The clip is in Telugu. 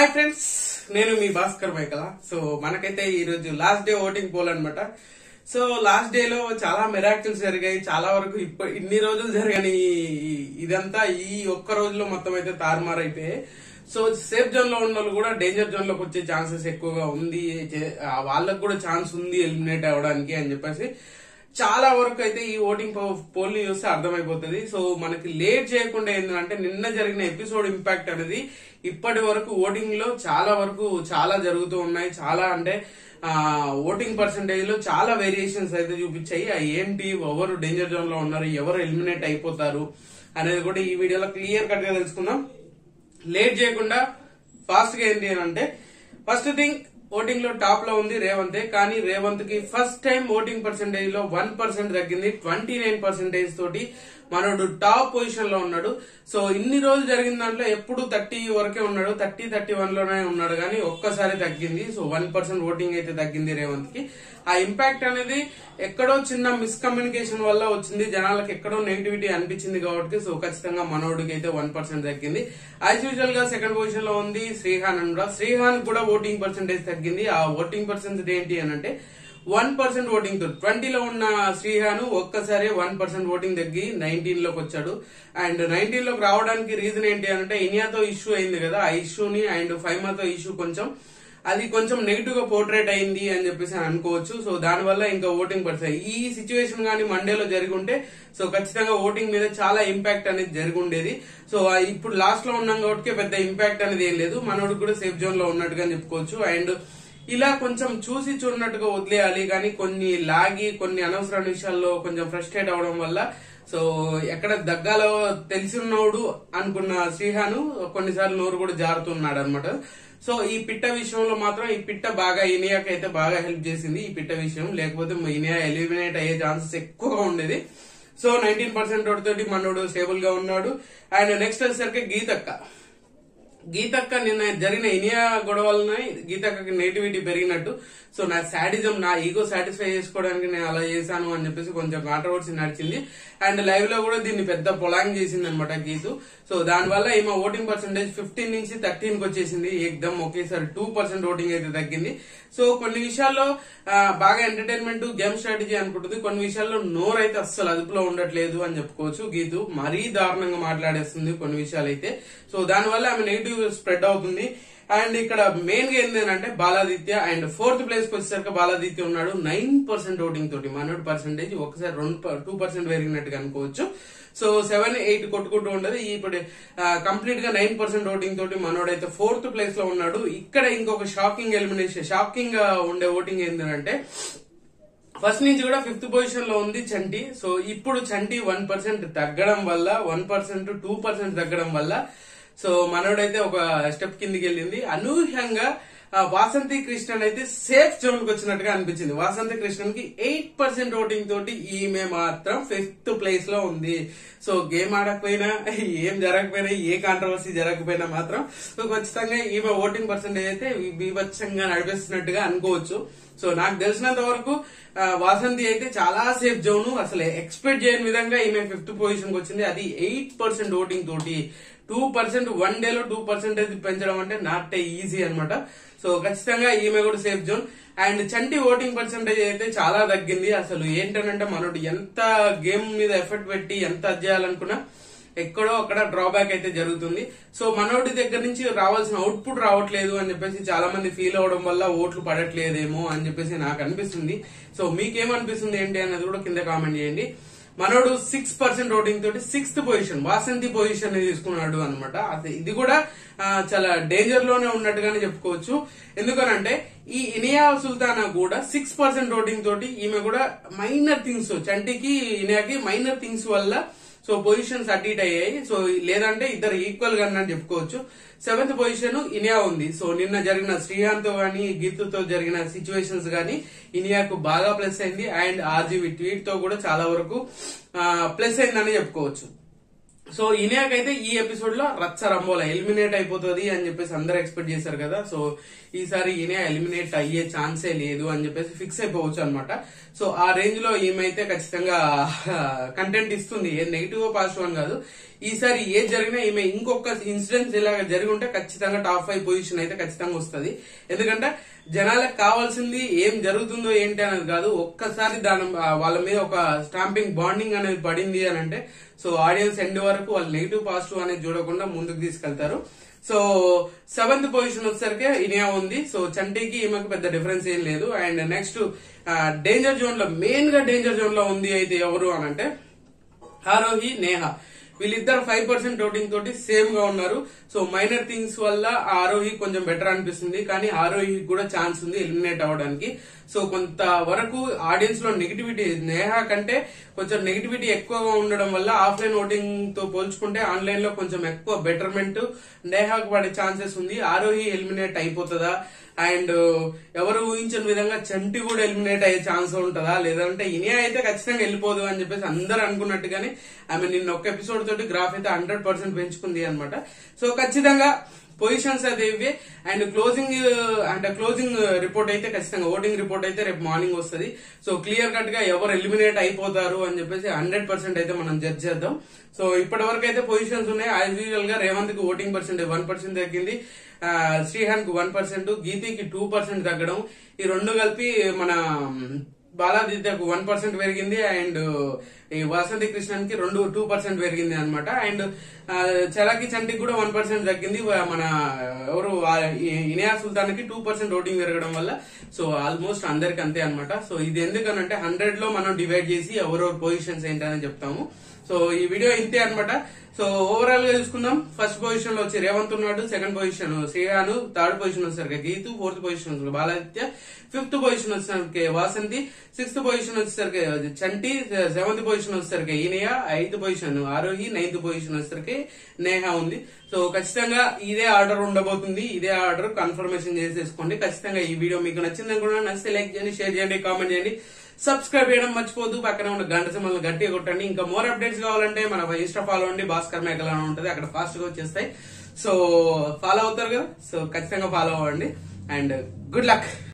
హాయ్ ఫ్రెండ్స్ నేను మీ భాస్కర్ మైకల సో మనకైతే ఈ రోజు లాస్ట్ డే ఓటింగ్ పోల్ అనమాట సో లాస్ట్ డే లో చాలా మెరాకిల్స్ జరిగాయి చాలా వరకు ఇప్ప ఇన్ని రోజులు జరగని ఈ- ఇదంతా ఈ ఒక్క రోజులో మొత్తం అయితే తారుమారైపోయాయి సో సేఫ్ జోన్ లో ఉన్న వాళ్ళు కూడా డేంజర్ జోన్ లోకి వచ్చే ఛాన్సెస్ ఎక్కువగా ఉంది చే- ఆ వాళ్ళకు కూడా ఛాన్స్ ఉంది ఎలిమినేట్ అవ్వడానికి అని చెప్పేసి చాలా వరకు అయితే ఈ ఓటింగ్ పోల్ ని చూస్తే అర్థమైపోతుంది సో మనకి లేట్ చేయకుండా ఏంటంటే నిన్న జరిగిన ఎపిసోడ్ ఇంపాక్ట్ అనేది ఇప్పటి వరకు ఓటింగ్ లో చాలా వరకు చాలా జరుగుతూ ఉన్నాయి చాలా అంటే ఆ, ఓటింగ్ పర్సంటేజ్ లో చాలా వేరియేషన్స్ అయితే చూపించాయి ఆ ఏంటి ఎవరు డేంజర్ జోన్ లో ఉన్నారు ఎవరు ఎలిమినేట్ అయిపోతారు అనేది కూడా ఈ వీడియోలో క్లియర్ కట్ గా తెలుసుకుందాం లేట్ చేయకుండా ఫాస్ట్ గా ఏంటి అని అంటే ఫస్ట్ థింగ్ ఓటింగ్ లో టాప్ లో ఉంది రేవంత్ కానీ రేవంత్ కి ఫస్ట్ టైం ఓటింగ్ పర్సెంటేజ్ లో వన్ పర్సెంట్ తగ్గింది ట్వంటీ నైన్ పర్సెంటేజ్ తోటి మనోడు టాప్ పొజిషన్ లో ఉన్నాడు సో ఇన్ని రోజులు జరిగిన దాంట్లో ఎప్పుడు థర్టీ వరకే ఉన్నాడు థర్టీ థర్టీ వన్ లోనే ఉన్నాడు కానీ ఒక్కసారి తగ్గింది సో వన్ పర్సెంట్ ఓటింగ్ అయితే తగ్గింది రేవంత్ కి ఆ ఇంపాక్ట్ అనేది ఎక్కడో చిన్న మిస్కమ్యూనికేషన్ వల్ల వచ్చింది జనాలకు ఎక్కడో నెగిటివిటీ అనిపించింది కాబట్టి సో ఖచ్చితంగా మనోడికి అయితే వన్ పర్సెంట్ తగ్గింది యాజ్ యూజువల్ గా సెకండ్ పొజిషన్ లో ఉంది శ్రీహాన్ అనమాట శ్రీహాన్ కూడా ఓటింగ్ పర్సెంటేజ్ తగ్గింది ఆ ఓటింగ్ పర్సెంటేజ్ ఏంటి అని అంటే వన్ పర్సెంట్ ఓటింగ్ తో ట్వంటీలో ఉన్న శ్రీహాను ఒక్కసారి వన్ పర్సెంట్ ఓటింగ్ తగ్గి నైన్టీన్ లోకి వచ్చాడు అండ్ నైన్టీన్ లోకి రావడానికి రీజన్ ఏంటి అంటే ఇనియాతో ఇష్యూ అయింది కదా ఆ ఇష్యూని అండ్ ఫైమాతో ఇష్యూ కొంచెం అది కొంచెం నెగిటివ్ గా పోర్ట్రేట్ అయింది అని చెప్పేసి అని అనుకోవచ్చు సో దానివల్ల ఇంకా ఓటింగ్ పడతాయి ఈ సిచ్యువేషన్ కానీ మండేలో జరిగి ఉంటే సో ఖచ్చితంగా ఓటింగ్ మీద చాలా ఇంపాక్ట్ అనేది జరిగి ఉండేది సో ఆ ఇప్పుడు లాస్ట్ లో ఉన్నాం కాబట్టి పెద్ద ఇంపాక్ట్ అనేది ఏం లేదు మనోడు కూడా సేఫ్ జోన్ లో ఉన్నట్టుగా అని చెప్పుకోవచ్చు అండ్ ఇలా కొంచెం చూసి చూడనట్టుగా వదిలేయాలి కానీ కొన్ని లాగి కొన్ని అనవసరమైన విషయాల్లో కొంచెం ఫ్రస్ట్రేట్ అవడం వల్ల సో ఎక్కడ దగ్గాలో తెలిసి ఉన్నోడు అనుకున్న శ్రీహాను కొన్నిసార్లు నోరు కూడా జారుతున్నాడు అనమాట సో ఈ పిట్ట విషయంలో మాత్రం ఈ పిట్ట బాగా ఇనియాకి అయితే బాగా హెల్ప్ చేసింది ఈ పిట్ట విషయం లేకపోతే ఇనియా ఎలిమినేట్ అయ్యే ఛాన్సెస్ ఎక్కువగా ఉండేది సో నైన్టీన్ పర్సెంట్ తోటి మనోడు స్టేబుల్ గా ఉన్నాడు అండ్ నెక్స్ట్ వచ్చేసరికి గీతక్క గీతక్క నిన్న జరిగిన ఇనియా గొడవలనే గీతక్కకి నెగిటివిటీ పెరిగినట్టు సో నా శాడిజం నా ఈగో సాటిస్ఫై చేసుకోవడానికి నేను అలా చేశాను అని చెప్పేసి కొంచెం కాంట్రవర్సీ నడిచింది అండ్ లైవ్ లో కూడా దీన్ని పెద్ద పొలాంగ్ చేసింది అనమాట గీతు సో దానివల్ల ఈమె ఓటింగ్ పర్సెంటేజ్ ఫిఫ్టీన్ నుంచి థర్టీన్ కి వచ్చేసింది ఏకదమ్ ఒకేసారి టూ పర్సెంట్ ఓటింగ్ అయితే తగ్గింది సో కొన్ని విషయాల్లో ఆ, బాగా ఎంటర్టైన్మెంట్ గేమ్ స్ట్రాటజీ అనుకుంటుంది కొన్ని విషయాల్లో నోరు అయితే అస్సలు అదుపులో ఉండట్లేదు అని చెప్పుకోవచ్చు గీతు మరీ దారుణంగా మాట్లాడేస్తుంది కొన్ని విషయాలు అయితే సో దానివల్ల ఆమె నెగిటివ్ స్ప్రెడ్ అవుతుంది అండ్ ఇక్కడ మెయిన్ గా ఏంటంటే బాలాదిత్య అండ్ ఫోర్త్ ప్లేస్ కి వచ్చేసరికి బాలాదిత్య ఉన్నాడు నైన్ పర్సెంట్ ఓటింగ్ తోటి మనోడి పర్సెంటేజ్ ఒకసారి రెండు టూ పర్సెంట్ పెరిగినట్టుగా అనుకోవచ్చు సో సెవెన్ ఎయిట్ కొట్టుకుంటూ ఉండదు ఇప్పుడు కంప్లీట్ గా నైన్ పర్సెంట్ ఓటింగ్ తోటి మనోడైతే ఫోర్త్ ప్లేస్ లో ఉన్నాడు ఇక్కడ ఇంకొక షాకింగ్ ఎలిమినేషన్ షాకింగ్ గా ఉండే ఓటింగ్ ఏంటంటే ఫస్ట్ నుంచి కూడా ఫిఫ్త్ పొజిషన్ లో ఉంది చంటి సో ఇప్పుడు చంటి వన్ పర్సెంట్ తగ్గడం వల్ల వన్ పర్సెంట్ టూ పర్సెంట్ తగ్గడం వల్ల సో మనోడైతే ఒక స్టెప్ కిందికి వెళ్ళింది అనూహ్యంగా ఆ, వాసంతి కృష్ణన్ అయితే సేఫ్ జోన్ కి వచ్చినట్టుగా అనిపించింది వాసంతి కృష్ణన్ కి ఎయిట్ పర్సెంట్ ఓటింగ్ తోటి ఈమె మాత్రం ఫిఫ్త్ ప్లేస్ లో ఉంది సో గేమ్ ఆడకపోయినా ఏం జరగకపోయినా ఏ కాంట్రవర్సీ జరగకపోయినా మాత్రం సో ఖచ్చితంగా ఈమె ఓటింగ్ పర్సెంటేజ్ అయితే బీభత్సంగా నడిపిస్తున్నట్టుగా అనుకోవచ్చు సో నాకు తెలిసినంత వరకు ఆ, వాసంతి అయితే చాలా సేఫ్ జోన్ అసలు ఎక్స్పెక్ట్ చేయని విధంగా ఈమె ఫిఫ్త్ పొజిషన్ కి వచ్చింది అది ఎయిట్ పర్సెంట్ ఓటింగ్ తోటి టూ పర్సెంట్ వన్ డే లో టూ పర్సెంటేజ్ పెంచడం అంటే నాట్ ఈజీ అన్నమాట సో ఖచ్చితంగా ఈమె కూడా safe zone and Chanti voting percentage అయితే చాలా తగ్గింది అసలు ఏంటనంటే మనోడు ఎంత గేమ్ మీద ఎఫర్ట్ పెట్టి ఎంత అది చేయాలనుకున్నా ఎక్కడో అక్కడ డ్రాబ్యాక్ అయితే జరుగుతుంది సో మనోడి దగ్గర నుంచి రావాల్సిన అవుట్పుట్ రావట్లేదు అని చెప్పేసి చాలా మంది ఫీల్ అవడం వల్ల ఓట్లు పడట్లేదేమో అని చెప్పేసి నాకు అనిపిస్తుంది సో మీకేమనిపిస్తుంది ఏంటి అనేది కూడా కింద కామెంట్ చేయండి మనోడు సిక్స్ పర్సెంట్ ఓటింగ్ తోటి సిక్స్త్ పొజిషన్ వాసంతి పొజిషన్ తీసుకున్నాడు అనమాట ఇది కూడా ఆ, చాలా డేంజర్ లోనే ఉన్నట్టుగానే చెప్పుకోవచ్చు ఎందుకనంటే ఈ ఇనియా సుల్తానా కూడా సిక్స్ పర్సెంట్ ఓటింగ్ తోటి ఈమె కూడా మైనర్ థింగ్స్ చంటికి ఇనియాకి మైనర్ థింగ్స్ వల్ల సో పొజిషన్స్ అటు ఇటు అయ్యాయి సో లేదంటే ఇద్దరు ఈక్వల్ గా అని చెప్పుకోవచ్చు సెవెంత్ పొజిషన్ ఇనియా ఉంది సో నిన్న జరిగిన శ్రీహాంత్ గాని గీతుతో జరిగిన సిచ్యువేషన్స్ గాని ఇనియాకు బాగా ప్లస్ అయింది అండ్ ఆర్జీవి ట్వీట్ తో కూడా చాలా వరకు ప్లస్ అయిందని చెప్పుకోవచ్చు సో ఇనియాకైతే ఈ ఎపిసోడ్ లో రచ్చ రంబోల ఎలిమినేట్ అయిపోతుంది అని చెప్పేసి అందరు ఎక్స్పెక్ట్ చేశారు కదా సో ఈసారి ఇనియా ఎలిమినేట్ అయ్యే ఛాన్సే లేదు అని చెప్పేసి ఫిక్స్ అయిపోవచ్చు అనమాట సో ఆ రేంజ్ లో ఈమెయితే ఖచ్చితంగా కంటెంట్ ఇస్తుంది ఏ నెగిటివ్ పాజిటివ్ అని కాదు ఈసారి ఏది జరిగినా ఈమె ఇంకొక ఇన్సిడెంట్స్ ఇలా జరిగి ఉంటే ఖచ్చితంగా టాప్ ఫైవ్ పొజిషన్ అయితే ఖచ్చితంగా వస్తుంది ఎందుకంటే జనాలకు కావాల్సింది ఏం జరుగుతుందో ఏంటి అనేది కాదు ఒక్కసారి దాని ఆ, వాళ్ళ మీద ఒక స్టాంపింగ్ బాండింగ్ అనేది పడింది అని అంటే సో ఆడియన్స్ ఎండ్ వరకు వాళ్ళు నెగిటివ్ పాజిటివ్ అనేది చూడకుండా ముందుకు తీసుకెళ్తారు సో సెవెంత్ పొజిషన్ వచ్చేసరికి ఇనియా ఉంది సో చంటీకి ఈమెకు పెద్ద డిఫరెన్స్ ఏం లేదు అండ్ నెక్స్ట్ డేంజర్ జోన్ లో మెయిన్ గా డేంజర్ జోన్ లో ఉంది అయితే ఎవరు అని అంటే ఆరోహి నేహ వీళ్ళిద్దరు ఫైవ్ పర్సెంట్ ఓటింగ్ తోటి సేమ్ గా ఉన్నారు సో మైనర్ థింగ్స్ వల్ల ఆ ఆరోహి కొంచెం బెటర్ అనిపిస్తుంది కానీ ఆరోహి కూడా ఛాన్స్ ఉంది ఎలిమినేట్ అవ్వడానికి సో కొంత వరకు ఆడియన్స్ లో నెగిటివిటీ నేహ కంటే కొంచెం నెగిటివిటీ ఎక్కువగా ఉండడం వల్ల ఆఫ్లైన్ ఓటింగ్ తో పోల్చుకుంటే ఆన్లైన్ లో కొంచెం ఎక్కువ బెటర్మెంట్ నేహాకు పడే ఛాన్సెస్ ఉంది ఆరోహి ఎలిమినేట్ అయిపోతుందా అండ్ ఎవరు ఊహించని విధంగా చంటి కూడా ఎలిమినేట్ అయ్యే ఛాన్స్ ఉంటుందా లేదంటే ఇనియా అయితే ఖచ్చితంగా వెళ్ళిపోదు అని చెప్పేసి అందరు అనుకున్నట్టుగానే ఆమె నిన్న ఒక్క ఎపిసోడ్ తోటి గ్రాఫ్ అయితే హండ్రెడ్ పర్సెంట్ పెంచుకుంది అనమాట సో ఖచ్చితంగా పొజిషన్స్ అయితే ఇవే అండ్ క్లోజింగ్ అంటే క్లోజింగ్ రిపోర్ట్ అయితే ఖచ్చితంగా ఓటింగ్ రిపోర్ట్ అయితే రేపు మార్నింగ్ వస్తుంది సో క్లియర్ కట్ గా ఎవరు ఎలిమినేట్ అయిపోతారు అని చెప్పేసి హండ్రెడ్ పర్సెంట్ అయితే మనం జడ్జ్ చేద్దాం సో ఇప్పటి వరకు అయితే పొజిషన్స్ ఉన్నాయి యాజ్ యూజువల్ గా రేవంత్ కి ఓటింగ్ పర్సెంట్ వన్ పర్సెంట్ తగ్గింది ఆ, శ్రీహాన్ కు వన్ పర్సెంట్ గీతికి టూ పర్సెంట్ తగ్గడం ఈ రెండు కలిపి మన బాలాదిత్యకు వన్ పర్సెంట్ పెరిగింది అండ్ ఈ వాసంతి కృష్ణన్ కి రెండు టూ పర్సెంట్ పెరిగింది అనమాట అండ్ చలాకి చంటికి కూడా వన్ పర్సెంట్ తగ్గింది వా- మన ఎవరు ఆ, ఈ ఇనియా సుల్తాన్ కి టూ పర్సెంట్ ఓటింగ్ పెరగడం వల్ల సో ఆల్మోస్ట్ అందరికి అంతే అనమాట సో ఇది ఎందుకనంటే హండ్రెడ్ లో మనం డివైడ్ చేసి ఎవరెవరు పొజిషన్స్ ఏంటని చెప్తాము సో ఈ వీడియో ఇంతే అన్నమాట సో ఓవరాల్ గా చూసుకుందాం ఫస్ట్ పొజిషన్ లో వచ్చి రేవంత్ ఉన్నాడు second position Srihan third position వచ్చేసరికి గీతు ఫోర్త్ పొజిషన్ వచ్చేసరికి బాలాదిత్య ఫిఫ్త్ పొజిషన్ వచ్చేసరికి వాసంతి సిక్స్త్ పొజిషన్ వచ్చేసరికి చంటి సెవెంత్ పొజిషన్ వచ్చేసరికి ఈనియా ఐదు పొజిషన్ ఆరోహి నైన్త్ పొజిషన్ వచ్చేసరికి నేహ ఉంది సో ఖచ్చితంగా ఇదే ఆర్డర్ ఉండబోతుంది ఇదే ఆర్డర్ కన్ఫర్మేషన్ చేసేసుకోండి ఖచ్చితంగా ఈ వీడియో మీకు నచ్చిందని కూడా నచ్చితే లైక్ చేయండి షేర్ చేయండి కామెంట్ చేయండి సబ్స్క్రైబ్ చేయడం మర్చిపోద్దు పక్కన ఉన్న గంట సింబల్ గట్టిగా కొట్టండి ఇంకా మోర్ అప్డేట్స్ కావాలంటే మన ఇన్స్టా ఫాలో అండి భాస్కర్ మేకల్ అని ఉంటుంది అక్కడ ఫాస్ట్ గా వచ్చేస్తాయి సో ఫాలో అవుతారు కదా సో ఖచ్చితంగా ఫాలో అవ్వండి అండ్ గుడ్ లక్